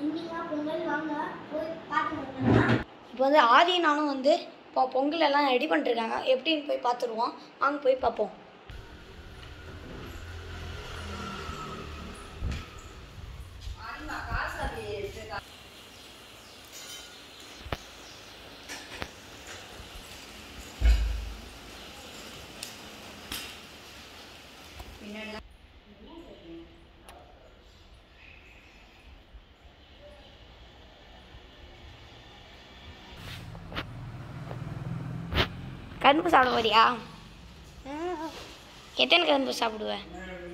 இன்றைக்கா பொங்கல் வாங்க போய் பார்த்து இப்போ வந்து ஆதி நானும் வந்து இப்போ பொங்கல் எல்லாம் ரெடி பண்ணிருக்காங்க எப்படின்னு போய் பார்த்துருவோம் வாங்க போய் பார்ப்போம் கரும்பு சாப்பிட போறியா எத்தனை கரும்பு சாப்பிடுவேன்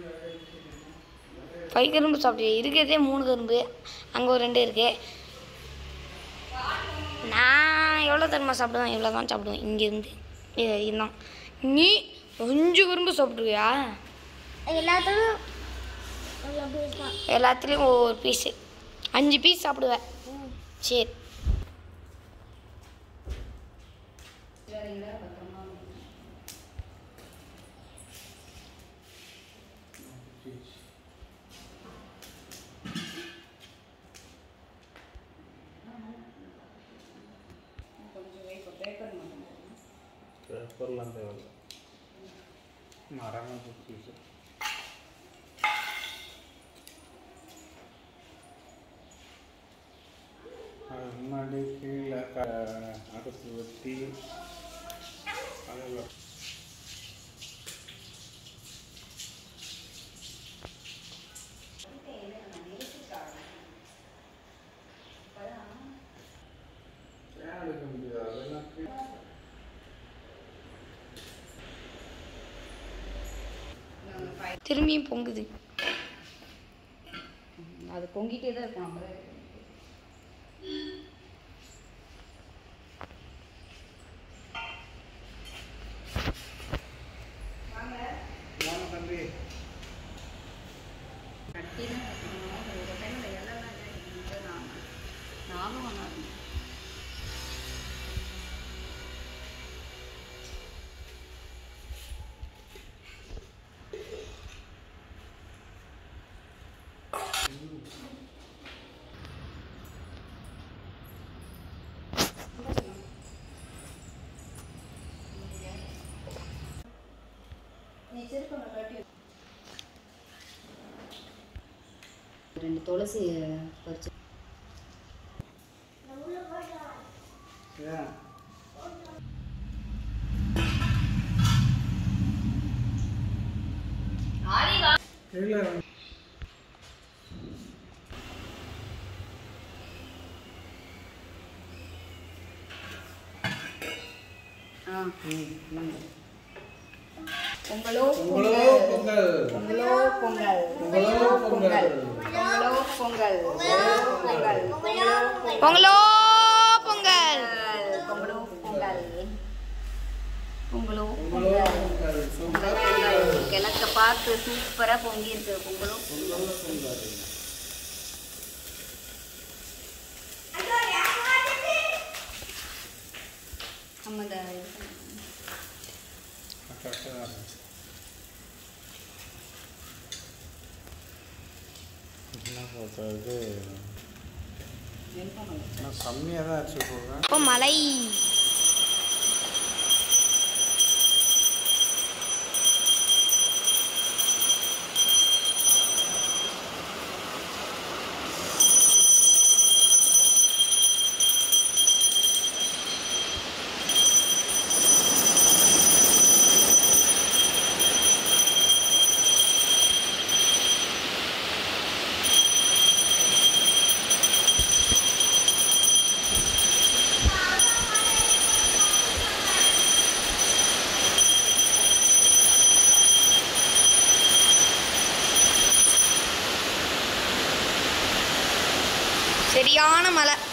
ஃபைவ் கரும்பு சாப்பிடுவேன் இருக்கிறதே மூணு கரும்பு அங்கே ஒரு ரெண்டு இருக்கு நான் எவ்வளோ தருமா சாப்பிடுவேன் இவ்வளோ தான் சாப்பிடுவேன் இங்கேருந்து இது வரைக்கும் தான் நீ அஞ்சு கரும்பு சாப்பிடுவியா எல்லாத்துக்கும் அவ்வளோ பேசா எல்லாத்துலேயும் ஒவ்வொரு பீஸு அஞ்சு பீஸ் சாப்பிடுவேன் சரி பேப்பர்லாம் தேவையில்ல மரமாக பிடிச்சி அது முன்னாடி கீழே க அடுப்பு வெட்டி அதில் ஏன் எடுக்க முடியாது அதெல்லாம் கீழே திரும்பியும் பொங்குது அது பொங்கிட்டே தான் இருக்கும் நம்ம வாங்க தம்பி கட்டிலாம் கட்டணும் ஒரு டைமில் இலெல்லாம் இருக்கு நான் நானும் வந்தாங்க நீ செருப்பை கட்டி ரெண்டு துளசி பறிச்சு ஏன் கீழே ஆ பொங்கலோ பொங்கலோ பொங்கல் பொங்கலோ பொங்கல் பொங்கலோ பொங்கல் பொங்கலோ பொங்கல் பொங்கல் பொங்கலோ பொங்கலோ பொங்கல் பொங்கலோ பொங்கல் பொங்கலோ பொங்கலோ பொங்கல் சூப்பர் பொங்கல் கிழக்க பார்த்து சூப்பரா பொங்கி இருக்கு பொங்கலோ பொங்கலோ பொங்கல் நம்ம இந்த இது பண்ணணும். கரெக்டாக தான் இருக்கு. என்ன சொல்றது வெண்பொங்கல் நான் கம்மியாக தான் அடிச்சு போடுறேன் இப்போ மலை சரியான மலை